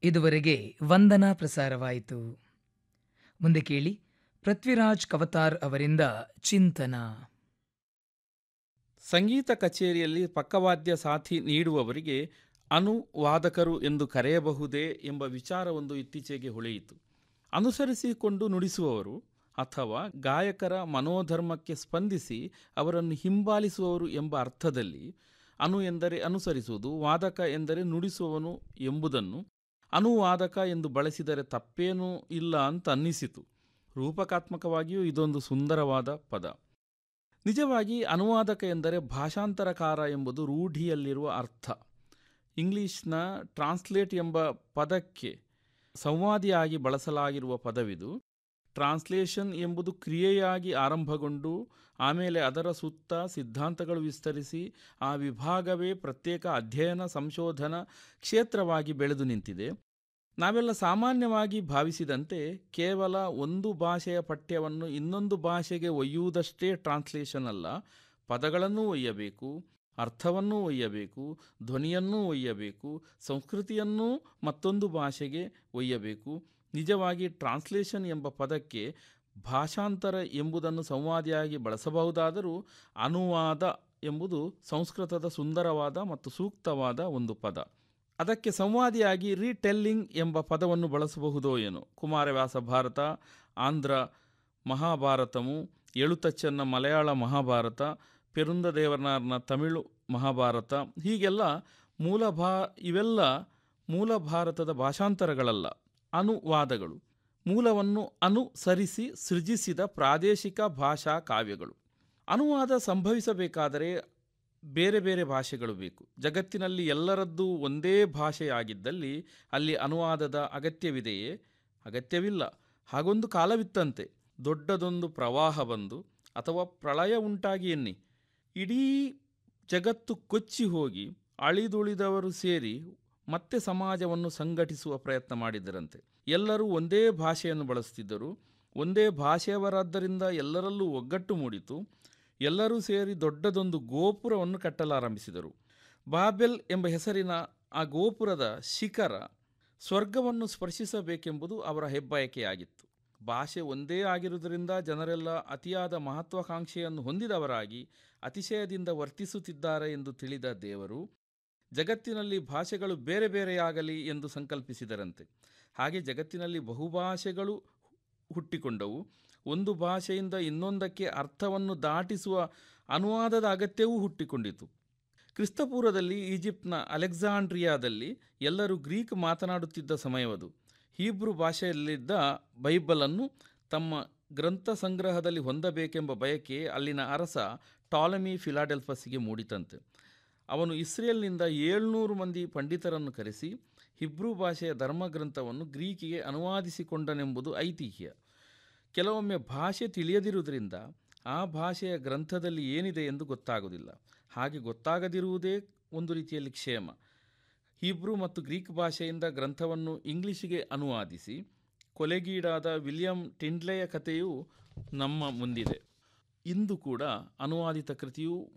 ಇದುವರೆಗೆ ವಂದನಾ ಪ್ರಸಾರವಾಯಿತು ಮುಂದೆ ಕೇಳಿ ಪೃಥ್ವಿರಾಜ್ ಕವತಾರ್ ಅವರಿಂದ ಚಿಂತನ ಸಂಗೀತ ಕಚೇರಿಯಲ್ಲಿ ಪಕ್ಕವಾದ್ಯ ಸಾಥಿ ನೀಡುವವರಿಗೆ ಅನುವಾದಕರು ಎಂದು ಕರೆಯಬಹುದೇ ಎಂಬ ವಿಚಾರವೊಂದು ಇತ್ತೀಚೆಗೆ ಹೊಳೆಯಿತು ಅನುಸರಿಸಿಕೊಂಡು ನುಡಿಸುವವರು ಅಥವಾ ಗಾಯಕರ ಮನೋಧರ್ಮಕ್ಕೆ ಸ್ಪಂದಿಸಿ ಅವರನ್ನು ಹಿಂಬಾಲಿಸುವವರು ಎಂಬ ಅರ್ಥದಲ್ಲಿ ಅನು ಎಂದರೆ ಅನುಸರಿಸುವುದು ವಾದಕ ಎಂದರೆ ನುಡಿಸುವವನು ಎಂಬುದನ್ನು ಅನುವಾದಕ ಎಂದು ಬಳಸಿದರೆ ತಪ್ಪೇನೂ ಇಲ್ಲ ಅಂತ ಅನ್ನಿಸಿತು ರೂಪಕಾತ್ಮಕವಾಗಿಯೂ ಇದೊಂದು ಸುಂದರವಾದ ಪದ ನಿಜವಾಗಿ ಅನುವಾದಕ ಎಂದರೆ ಭಾಷಾಂತರಕಾರ ಎಂಬುದು ರೂಢಿಯಲ್ಲಿರುವ ಅರ್ಥ ಇಂಗ್ಲಿಷ್ನ ಟ್ರಾನ್ಸ್ಲೇಟ್ ಎಂಬ ಪದಕ್ಕೆ ಸಂವಾದಿಯಾಗಿ ಬಳಸಲಾಗಿರುವ ಪದವಿದು ಟ್ರಾನ್ಸ್ಲೇಷನ್ ಎಂಬುದು ಕ್ರಿಯೆಯಾಗಿ ಆರಂಭಗೊಂಡು ಆಮೇಲೆ ಅದರ ಸುತ್ತ ಸಿದ್ಧಾಂತಗಳು ವಿಸ್ತರಿಸಿ ಆ ವಿಭಾಗವೇ ಪ್ರತ್ಯೇಕ ಅಧ್ಯಯನ ಸಂಶೋಧನಾ ಕ್ಷೇತ್ರವಾಗಿ ಬೆಳೆದು ನಿಂತಿದೆ ನಾವೆಲ್ಲ ಸಾಮಾನ್ಯವಾಗಿ ಭಾವಿಸಿದಂತೆ ಕೇವಲ ಒಂದು ಭಾಷೆಯ ಪಠ್ಯವನ್ನು ಇನ್ನೊಂದು ಭಾಷೆಗೆ ಒಯ್ಯುವುದಷ್ಟೇ ಟ್ರಾನ್ಸ್ಲೇಷನ್ ಅಲ್ಲ ಪದಗಳನ್ನು ಒಯ್ಯಬೇಕು ಅರ್ಥವನ್ನೂ ಒಯ್ಯಬೇಕು ಧ್ವನಿಯನ್ನೂ ಒಯ್ಯಬೇಕು ಸಂಸ್ಕೃತಿಯನ್ನೂ ಮತ್ತೊಂದು ಭಾಷೆಗೆ ಒಯ್ಯಬೇಕು ನಿಜವಾಗಿ ಟ್ರಾನ್ಸ್ಲೇಷನ್ ಎಂಬ ಪದಕ್ಕೆ ಭಾಷಾಂತರ ಎಂಬುದನ್ನು ಸಂವಾದಿಯಾಗಿ ಬಳಸಬಹುದಾದರೂ ಅನುವಾದ ಎಂಬುದು ಸಂಸ್ಕೃತದ ಸುಂದರವಾದ ಮತ್ತು ಸೂಕ್ತವಾದ ಒಂದು ಪದ ಅದಕ್ಕೆ ಸಂವಾದಿಯಾಗಿ ರೀಟೆಲ್ಲಿಂಗ್ ಎಂಬ ಪದವನ್ನು ಬಳಸಬಹುದೋ ಏನೋ ಕುಮಾರವ್ಯಾಸ ಭಾರತ ಆಂಧ್ರ ಮಹಾಭಾರತಮು ಎಳುತಚ್ಚನ್ನ ಮಲಯಾಳ ಮಹಾಭಾರತ ಪೆರುಂದದೇವರನಾರ್ನ ತಮಿಳು ಮಹಾಭಾರತ ಹೀಗೆಲ್ಲ ಮೂಲ ಭಾ ಇವೆಲ್ಲ ಮೂಲ ಭಾರತದ ಭಾಷಾಂತರಗಳಲ್ಲ ಅನುವಾದಗಳು ಮೂಲವನ್ನು ಅನುಸರಿಸಿ ಸೃಜಿಸಿದ ಪ್ರಾದೇಶಿಕ ಭಾಷಾ ಕಾವ್ಯಗಳು ಅನುವಾದ ಸಂಭವಿಸಬೇಕಾದರೆ ಬೇರೆ ಬೇರೆ ಭಾಷೆಗಳು ಬೇಕು ಜಗತ್ತಿನಲ್ಲಿ ಎಲ್ಲರದ್ದೂ ಒಂದೇ ಭಾಷೆಯಾಗಿದ್ದಲ್ಲಿ ಅಲ್ಲಿ ಅನುವಾದದ ಅಗತ್ಯವಿದೆಯೇ ಅಗತ್ಯವಿಲ್ಲ ಹಾಗೊಂದು ಕಾಲವಿತ್ತಂತೆ ದೊಡ್ಡದೊಂದು ಪ್ರವಾಹ ಬಂದು ಅಥವಾ ಪ್ರಳಯ ಉಂಟಾಗಿ ಎನ್ನಿ ಇಡೀ ಜಗತ್ತು ಕೊಚ್ಚಿ ಹೋಗಿ ಅಳಿದುಳಿದವರು ಸೇರಿ ಮತ್ತೆ ಸಮಾಜವನ್ನು ಸಂಘಟಿಸುವ ಪ್ರಯತ್ನ ಮಾಡಿದರಂತೆ ಎಲ್ಲರೂ ಒಂದೇ ಭಾಷೆಯನ್ನು ಬಳಸುತ್ತಿದ್ದರು ಒಂದೇ ಭಾಷೆಯವರಾದ್ದರಿಂದ ಎಲ್ಲರಲ್ಲೂ ಒಗ್ಗಟ್ಟು ಮೂಡಿತು ಎಲ್ಲರೂ ಸೇರಿ ದೊಡ್ಡದೊಂದು ಗೋಪುರವನ್ನು ಕಟ್ಟಲಾರಂಭಿಸಿದರು ಬಾಬೆಲ್ ಎಂಬ ಹೆಸರಿನ ಆ ಗೋಪುರದ ಶಿಖರ ಸ್ವರ್ಗವನ್ನು ಸ್ಪರ್ಶಿಸಬೇಕೆಂಬುದು ಅವರ ಹೆಬ್ಬಯಕೆಯಾಗಿತ್ತು ಭಾಷೆ ಒಂದೇ ಆಗಿರುವುದರಿಂದ ಜನರೆಲ್ಲ ಅತಿಯಾದ ಮಹತ್ವಾಕಾಂಕ್ಷೆಯನ್ನು ಹೊಂದಿದವರಾಗಿ ಅತಿಶಯದಿಂದ ವರ್ತಿಸುತ್ತಿದ್ದಾರೆ ಎಂದು ತಿಳಿದ ದೇವರು ಜಗತ್ತಿನಲ್ಲಿ ಭಾಷೆಗಳು ಬೇರೆ ಬೇರೆಯಾಗಲಿ ಎಂದು ಸಂಕಲ್ಪಿಸಿದರಂತೆ ಹಾಗೆ ಜಗತ್ತಿನಲ್ಲಿ ಬಹುಭಾಷೆಗಳು ಹುಟ್ಟಿಕೊಂಡವು ಒಂದು ಭಾಷೆಯಿಂದ ಇನ್ನೊಂದಕ್ಕೆ ಅರ್ಥವನ್ನು ದಾಟಿಸುವ ಅನುವಾದದ ಅಗತ್ಯವೂ ಹುಟ್ಟಿಕೊಂಡಿತು ಕ್ರಿಸ್ತಪೂರ್ವದಲ್ಲಿ ಈಜಿಪ್ಟ್ನ ಅಲೆಕ್ಸಾಂಡ್ರಿಯಾದಲ್ಲಿ ಎಲ್ಲರೂ ಗ್ರೀಕ್ ಮಾತನಾಡುತ್ತಿದ್ದ ಸಮಯವದು ಹೀಬ್ರು ಭಾಷೆಯಲ್ಲಿದ್ದ ಬೈಬಲನ್ನು ತಮ್ಮ ಗ್ರಂಥ ಸಂಗ್ರಹದಲ್ಲಿ ಹೊಂದಬೇಕೆಂಬ ಬಯಕೆ ಅಲ್ಲಿನ ಅರಸ ಟಾಲಮಿ ಫಿಲಾಡೆಲ್ಫಸ್ಗೆ ಮೂಡಿತಂತೆ ಅವನು ಇಸ್ರೇಲ್ನಿಂದ ಏಳ್ನೂರು ಮಂದಿ ಪಂಡಿತರನ್ನು ಕರೆಸಿ ಹಿಬ್ರೂ ಭಾಷೆಯ ಧರ್ಮಗ್ರಂಥವನ್ನು ಗ್ರೀಕಿಗೆ ಅನುವಾದಿಸಿಕೊಂಡನೆಂಬುದು ಐತಿಹ್ಯ ಕೆಲವೊಮ್ಮೆ ಭಾಷೆ ತಿಳಿಯದಿರುವುದರಿಂದ ಆ ಭಾಷೆಯ ಗ್ರಂಥದಲ್ಲಿ ಏನಿದೆ ಎಂದು ಗೊತ್ತಾಗುವುದಿಲ್ಲ ಹಾಗೆ ಗೊತ್ತಾಗದಿರುವುದೇ ಒಂದು ರೀತಿಯಲ್ಲಿ ಕ್ಷೇಮ ಹೀಬ್ರೂ ಮತ್ತು ಗ್ರೀಕ್ ಭಾಷೆಯಿಂದ ಗ್ರಂಥವನ್ನು ಇಂಗ್ಲಿಷಿಗೆ ಅನುವಾದಿಸಿ ಕೊಲೆಗೀಡಾದ ವಿಲಿಯಂ ಟಿಂಡ್ಲೆಯ ಕಥೆಯು ನಮ್ಮ ಮುಂದಿದೆ ಇಂದು ಕೂಡ ಅನುವಾದಿತ ಕೃತಿಯು